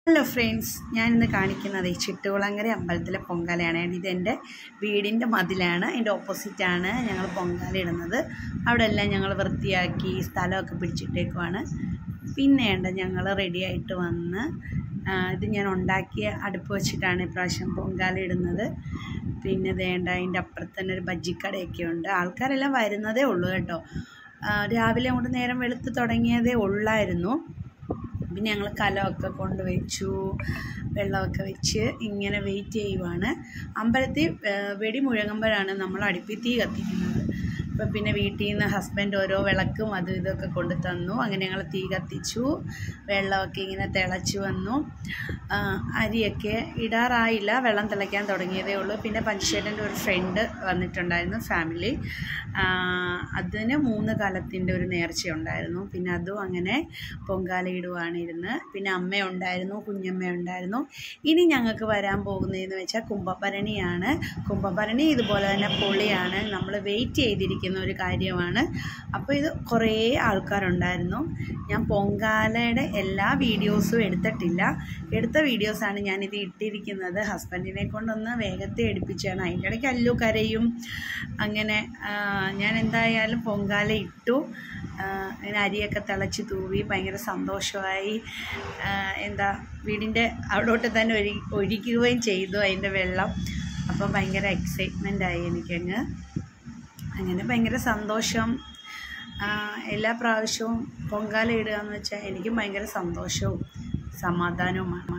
hello friends ഞാനിന്ന് കാണിക്കുന്നത് ഈ ചിട്ടുകുളങ്ങര അമ്പലത്തിലെ പൊങ്കാലയാണ് ഇതെൻ്റെ വീടിൻ്റെ മതിലാണ് അതിൻ്റെ ഓപ്പോസിറ്റാണ് ഞങ്ങൾ പൊങ്കാല ഇടുന്നത് അവിടെ എല്ലാം ഞങ്ങൾ വൃത്തിയാക്കി സ്ഥലമൊക്കെ പിടിച്ചിട്ടേക്കുവാണ് പിന്നെയുണ്ട് ഞങ്ങൾ റെഡിയായിട്ട് വന്ന് ആ, ഇത് ഞാൻ ഉണ്ടാക്കിയ അടുപ്പ് വെച്ചിട്ടാണ് ഇപ്രാവശ്യം പൊങ്കാല ഇടുന്നത് പിന്നെ വേണ്ട അതിൻ്റെ അപ്പുറത്ത് തന്നെ ഒരു ബജ്ജിക്കടയൊക്കെ ഉണ്ട് ആൾക്കാരെല്ലാം വരുന്നതേ ഉള്ളൂ കേട്ടോ ആ, രാവിലെ കൊണ്ട് നേരം വെളുത്ത് തുടങ്ങിയതേ ഉള്ളായിരുന്നു പിന്നെ ഞങ്ങൾ കലമൊക്കെ കൊണ്ട് വെച്ചു വെള്ളമൊക്കെ വെച്ച് ഇങ്ങനെ വെയിറ്റ് ചെയ്യുവാണ് അമ്പലത്തിൽ ആ, വെടി മുഴങ്ങുമ്പോഴാണ് നമ്മൾ അടുപ്പിൽ തീ കത്തിക്കുന്നത് അപ്പം പിന്നെ വീട്ടിൽ നിന്ന് ഹസ്ബൻഡ് ഓരോ വിളക്കും അതും ഇതൊക്കെ കൊണ്ട് തന്നു അങ്ങനെ ഞങ്ങൾ തീ കത്തിച്ചു വെള്ളമൊക്കെ ഇങ്ങനെ തിളച്ച് വന്നു ആ, അരിയൊക്കെ ഇടാറായില്ല വെള്ളം തിളയ്ക്കാൻ തുടങ്ങിയതേ ഉള്ളൂ പിന്നെ പഞ്ചേട്ടൻ്റെ ഒരു ഫ്രണ്ട് വന്നിട്ടുണ്ടായിരുന്നു ഫാമിലി ആ, അതിന് മൂന്ന് കാലത്തിൻ്റെ ഒരു നേർച്ചയുണ്ടായിരുന്നു പിന്നെ അതും അങ്ങനെ പൊങ്കാല ഇടുവാണ് ഇരുന്ന് പിന്നെ അമ്മ ഉണ്ടായിരുന്നു കുഞ്ഞമ്മ ഉണ്ടായിരുന്നു ഇനി ഞങ്ങൾക്ക് വരാൻ പോകുന്നതെന്ന് വെച്ചാൽ കുംഭഭരണിയാണ് കുംഭഭരണി ഇതുപോലെ തന്നെ പൊളിയാണ് നമ്മൾ വെയിറ്റ് ചെയ്തിരിക്കുന്ന ഒരു കാര്യമാണ് അപ്പോൾ ഇത് കുറേ ആൾക്കാരുണ്ടായിരുന്നു ഞാൻ പൊങ്കാലയുടെ എല്ലാ വീഡിയോസും എടുത്തിട്ടില്ല എടുത്ത വീഡിയോസാണ് ഞാനിത് ഇട്ടിരിക്കുന്നത് ഹസ്ബൻഡിനെ കൊണ്ടൊന്ന് വേഗത്തെ എടുപ്പിച്ചാണ് അതിൻ്റെ ഇടയ്ക്ക് അല്ലു കരയും അങ്ങനെ ആ, ഞാൻ എന്തായാലും പൊങ്കാല ഇട്ടു ആ, അങ്ങനെ അരിയൊക്കെ തിളച്ച് തൂവി ഭയങ്കര സന്തോഷമായി ആ, എന്താ വീടിൻ്റെ അവിടോട്ട് തന്നെ ഒഴി ഒഴിക്കുകയും ചെയ്തു അതിൻ്റെ വെള്ളം അപ്പം ഭയങ്കര എക്സൈറ്റ്മെൻ്റ് ആയി എനിക്കങ്ങ് അങ്ങനെ ഭയങ്കര സന്തോഷം ആ, എല്ലാ പ്രാവശ്യവും പൊങ്കാല ഇടുക എന്ന് വെച്ചാൽ എനിക്കും ഭയങ്കര സന്തോഷവും സമാധാനവുമാണ്